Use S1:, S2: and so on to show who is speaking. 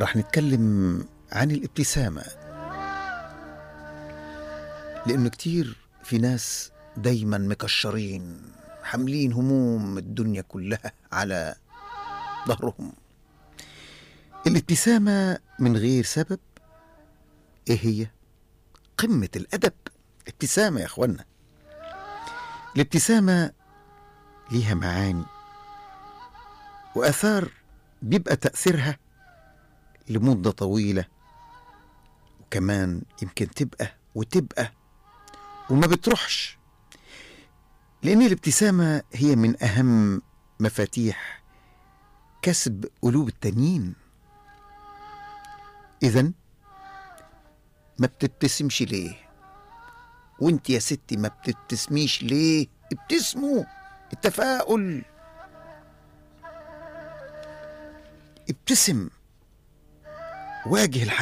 S1: راح نتكلم عن الابتسامة لأنه كتير في ناس دايما مكشرين حاملين هموم الدنيا كلها على ظهرهم الابتسامة من غير سبب ايه هي؟ قمة الأدب ابتسامة يا اخوانا الابتسامة ليها معاني وآثار بيبقى تأثيرها لمدة طويلة وكمان يمكن تبقى وتبقى وما بتروحش لأن الابتسامة هي من أهم مفاتيح كسب قلوب التانيين إذا ما بتبتسمش ليه وانت يا ستي ما بتبتسميش ليه ابتسموا التفاؤل ابتسم واجه الحياة